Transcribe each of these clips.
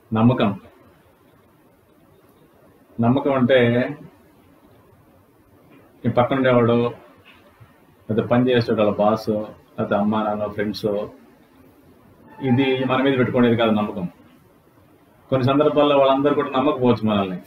నమ్మకం నమ్మకం అంటే ఈ పక్కన ఉండేవాడు లేదా పని చేసేవాడు వాళ్ళ బాస్ లేకపోతే అమ్మ నాన్న ఫ్రెండ్స్ ఇది మన మీద పెట్టుకునేది కాదు నమ్మకం కొన్ని సందర్భాల్లో వాళ్ళందరూ కూడా నమ్మకపోవచ్చు మనల్ని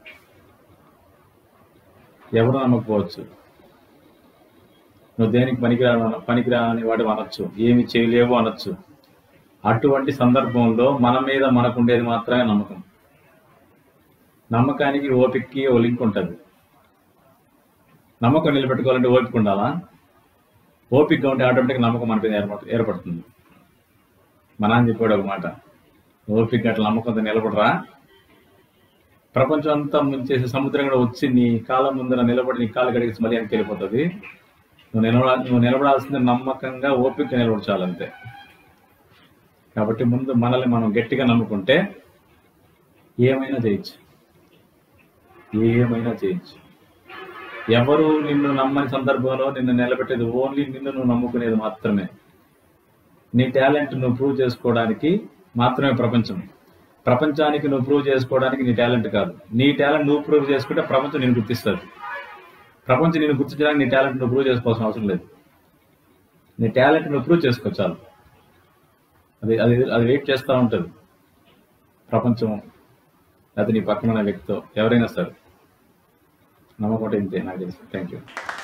ఎవరు నమ్మకపోవచ్చు నువ్వు దేనికి పనికిరా పనికిరాని వాడు అనొచ్చు ఏమి చేయలేవు అనొచ్చు అటువంటి సందర్భంలో మన మీద మనకు ఉండేది మాత్రమే నమ్మకం నమ్మకానికి ఓపికకి ఓ లింక్ ఉంటుంది నమ్మకం నిలబెట్టుకోవాలంటే ఓపిక ఉండాలా ఓపికగా ఉంటే ఆటోమేటిక్ నమ్మకం మన మీద ఏర్పడు ఏర్పడుతుంది మా నాన్న చెప్పాడు ఒక మాట ఓపిక అట్లా నమ్మకంతో నిలబడరా ప్రపంచం అంతా ముంచేసి సముద్రం కూడా వచ్చి నీ కాలం ముందర నిలబడి నీ కాలు కడిగేసి మళ్ళీ వెనక్కి వెళ్ళిపోతుంది నువ్వు నిలబడ నువ్వు నిలబడాల్సింది నమ్మకంగా ఓపిక నిలబడాలంతే కాబట్టి ముందు మనల్ని మనం గట్టిగా నమ్ముకుంటే ఏమైనా చేయొచ్చు ఏమైనా చేయొచ్చు ఎవరు నిన్ను నమ్మని సందర్భంలో నిన్ను నిలబెట్టేది ఓన్లీ నిన్ను నువ్వు నమ్ముకునేది మాత్రమే నీ టాలెంట్ నువ్వు ప్రూవ్ చేసుకోవడానికి మాత్రమే ప్రపంచం ప్రపంచానికి నువ్వు ప్రూవ్ చేసుకోవడానికి నీ టాలెంట్ కాదు నీ టాలెంట్ నువ్వు ప్రూవ్ చేసుకుంటే ప్రపంచం నేను గుర్తిస్తుంది ప్రపంచం నేను గుర్తించడానికి నీ టాలెంట్ నువ్వు ప్రూవ్ చేసుకోవాల్సిన అవసరం లేదు నీ టాలెంట్ నువ్వు ప్రూవ్ చేసుకో చాలు అది అది అది వెయిట్ చేస్తూ ఉంటుంది ప్రపంచం లేకపోతే నీ పక్కన ఉన్న వ్యక్తితో ఎవరైనా సరే నమ్మకం ఇంతే నాకు తెలుసు థ్యాంక్ యూ